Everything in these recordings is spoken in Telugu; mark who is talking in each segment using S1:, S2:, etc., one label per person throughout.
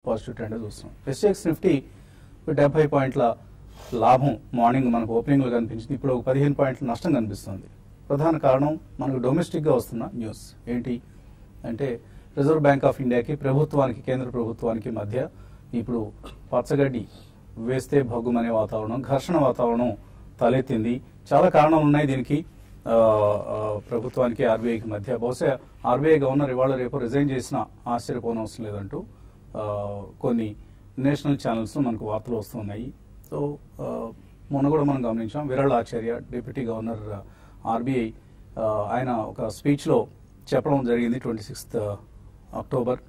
S1: పాజిటివ్ ట్రెండ్ చూస్తున్నాం ఎస్ఎక్స్ నిఫ్టీ డెబ్బై పాయింట్ల లాభం మార్నింగ్ మనకు ఓపెనింగ్ లో కనిపించింది ఇప్పుడు ఒక పదిహేను పాయింట్ల నష్టం కనిపిస్తుంది ప్రధాన కారణం మనకు డొమెస్టిక్ గా వస్తున్న న్యూస్ ఏంటి అంటే రిజర్వ్ బ్యాంక్ ఆఫ్ ఇండియాకి ప్రభుత్వానికి కేంద్ర ప్రభుత్వానికి మధ్య ఇప్పుడు పచ్చగడ్డి వేస్తే భగ్గుమనే వాతావరణం ఘర్షణ వాతావరణం తలెత్తింది చాలా కారణాలు ఉన్నాయి దీనికి ఆ, ఆ, ప్రభుత్వానికి ఆర్బీఐకి మధ్య బహుశా ఆర్బీఐ గవర్నర్ ఇవాళ రేపు రిజైన్ చేసిన ఆశ్చర్యపోనవసరం లేదంటూ ఆ, కొన్ని నేషనల్ ఛానల్స్ మనకు వార్తలు వస్తున్నాయి సో ఆ, మొన్న కూడా మనం గమనించాం Viral Acharya deputy governor RBI ఆయన ఒక స్పీచ్లో చెప్పడం జరిగింది twenty sixth October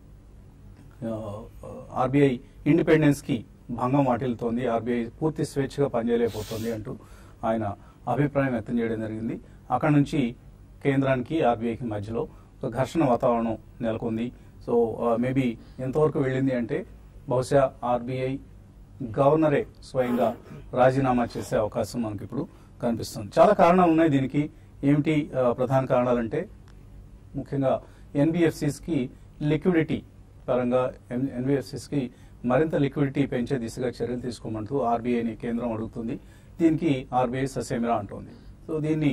S1: RBI independence కి భంగం వాటిల్తోంది ఆర్బీఐ పూర్తి స్వేచ్ఛగా పనిచేయలేకపోతుంది అంటూ ఆయన అభిప్రాయం వ్యక్తం చేయడం జరిగింది అక్కడ నుంచి కేంద్రానికి ఆర్బీఐకి మధ్యలో ఒక ఘర్షణ వాతావరణం నెలకొంది సో మేబీ ఎంతవరకు వెళ్ళింది అంటే బహుశా ఆర్బీఐ గవర్నరే స్వయంగా రాజీనామా చేసే అవకాశం మనకి ఇప్పుడు కనిపిస్తుంది చాలా కారణాలు ఉన్నాయి దీనికి ఏమిటి ఆ, ప్రధాన కారణాలంటే ముఖ్యంగా ఎన్బిఎఫ్సిస్ కి లిక్విడిటీ పరంగా ఎన్బిఎఫ్సిస్ కి మరింత లిక్విడిటీ పెంచే దిశగా చర్యలు తీసుకోమంటూ ఆర్బీఐని కేంద్రం అడుగుతుంది దీనికి ఆర్బీఐ ససేమిరా అంటోంది సో దీన్ని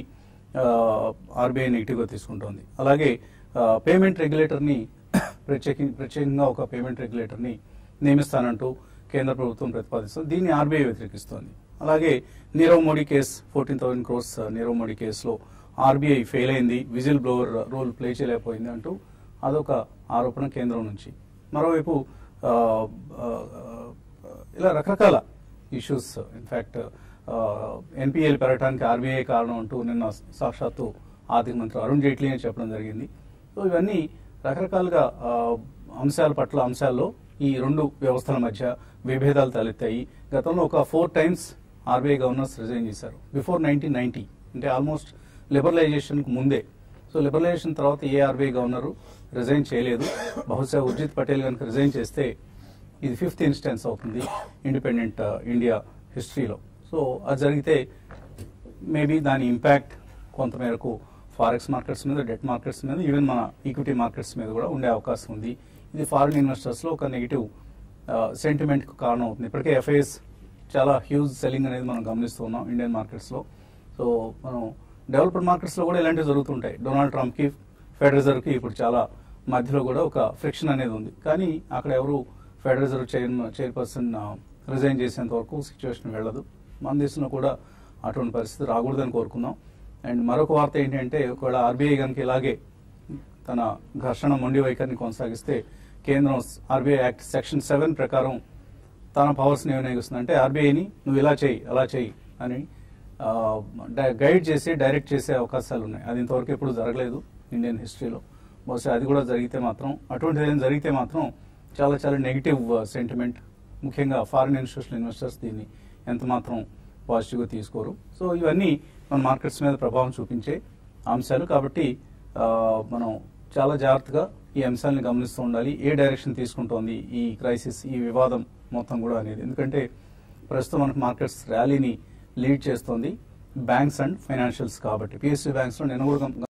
S1: ఆర్బీఐ నెగిటివ్ గా తీసుకుంటోంది అలాగే పేమెంట్ రెగ్యులేటర్ ని ప్రత్యేకి ప్రత్యేకంగా ఒక పేమెంట్ రెగ్యులేటర్ ని నియమిస్తానంటూ కేంద్ర ప్రభుత్వం ప్రతిపాదిస్తుంది దీన్ని ఆర్బీఐ వ్యతిరేకిస్తోంది అలాగే Nirav Modi case fourteen thousand crores Nirav Modi కేసులో ఆర్బీఐ ఫెయిల్ అయింది విజిల్ బ్లోవర్ రోల్ ప్లే చేయలేకపోయింది అంటూ అదొక ఆరోపణ కేంద్రం నుంచి మరోవైపు ఆ, ఆ, ఇలా రకరకాల ఇష్యూస్ ఇన్ఫాక్ట్ ఎన్పిఎల్ పెరగడానికి ఆర్బీఐ కారణం అంటూ నిన్న సాక్షాత్తు ఆర్థిక మంత్రి అరుణ్ జైట్లీ అని చెప్పడం జరిగింది సో ఇవన్నీ రకరకాలుగా ఆ, అంశాల పట్ల అంశాల్లో ఈ రెండు వ్యవస్థల మధ్య విభేదాలు తలెత్తాయి గతంలో ఒక four times RBI governors resign చేశారు బిఫోర్ నైన్టీన్ నైన్టీ అంటే ఆల్మోస్ట్ లిబరలైజేషన్ కు ముందే సో లిబరలైజేషన్ తర్వాత ఏ ఆర్బీఐ గవర్నరు రిజైన్ చేయలేదు బహుశా ఉర్జిత్ పటేల్ కనుక రిజైన్ చేస్తే ఇది ఫిఫ్త్ ఇన్స్టెన్స్ అవుతుంది ఇండిపెండెంట్ ఇండియా హిస్టరీలో సో అది జరిగితే మేబీ దాని ఇంపాక్ట్ కొంతమేరకు ఫారెక్స్ మార్కెట్స్ మీద డెట్ మార్కెట్స్ మీద ఈవెన్ మన ఈక్విటీ మార్కెట్స్ మీద కూడా ఉండే అవకాశం ఉంది ఇది ఫారిన్ ఇన్వెస్టర్స్ లో ఒక నెగిటివ్ సెంటిమెంట్ కు కారణం అవుతుంది ఇప్పటికే ఎఫ్ఐఎస్ చాలా హ్యూజ్ సెల్లింగ్ అనేది మనం గమనిస్తూ ఉన్నాం ఇండియన్ మార్కెట్స్ లో సో మనం డెవలప్డ్ మార్కెట్స్ లో కూడా ఇలాంటివి జరుగుతుంటాయి డొనాల్డ్ ట్రంప్ కి ఫెడరల్ రిజర్వ్ కి ఇప్పుడు చాలా మధ్యలో కూడా ఒక ఫ్రిక్షన్ అనేది ఉంది కానీ అక్కడ ఎవరు Federal Reserve chair chairperson resign చేసేంత వరకు సిచ్యువేషన్ వెళ్ళదు మన దేశంలో కూడా అటువంటి పరిస్థితి రాకూడదని కోరుకుందాం అండ్ మరొక వార్త ఏంటంటే ఒకవేళ ఆర్బీఐ కనుక ఇలాగే తన ఘర్షణ మొండి వైఖరిని కొనసాగిస్తే కేంద్రం ఆర్బీఐ యాక్ట్ సెక్షన్ సెవెన్ ప్రకారం తన పవర్స్ ని వినియోగిస్తుంది అంటే ఆర్బీఐని నువ్వు ఇలా చేయి అలా చేయి అని ఆ, డై- గైడ్ చేసి డైరెక్ట్ చేసే అవకాశాలు ఉన్నాయి అది ఇంతవరకు ఎప్పుడు జరగలేదు ఇండియన్ హిస్టరీలో బహుశా అది కూడా జరిగితే మాత్రం అటువంటిది ఏదైనా జరిగితే మాత్రం చాలా చాలా నెగిటివ్ సెంటిమెంట్ ముఖ్యంగా ఫారిన్ ఇన్స్టిట్యూషనల్ ఇన్వెస్టర్స్ దీన్ని ఎంత మాత్రం పాజిటివ్గా తీసుకోరు సో ఇవన్నీ మన మార్కెట్స్ మీద ప్రభావం చూపించే అంశాలు కాబట్టి ఆ, మనం చాలా జాగ్రత్తగా ఈ అంశాలను గమనిస్తూ ఉండాలి ఏ డైరెక్షన్ తీసుకుంటోంది ఈ క్రైసిస్ ఈ వివాదం మొత్తం కూడా అనేది ఎందుకంటే ప్రస్తుతం మనకు మార్కెట్స్ ర్యాలీని లీడ్ చేస్తోంది బ్యాంక్స్ అండ్ ఫైనాన్షియల్స్ కాబట్టి పిఎస్సి బ్యాంక్స్ లో నిన్న కూడా గమ-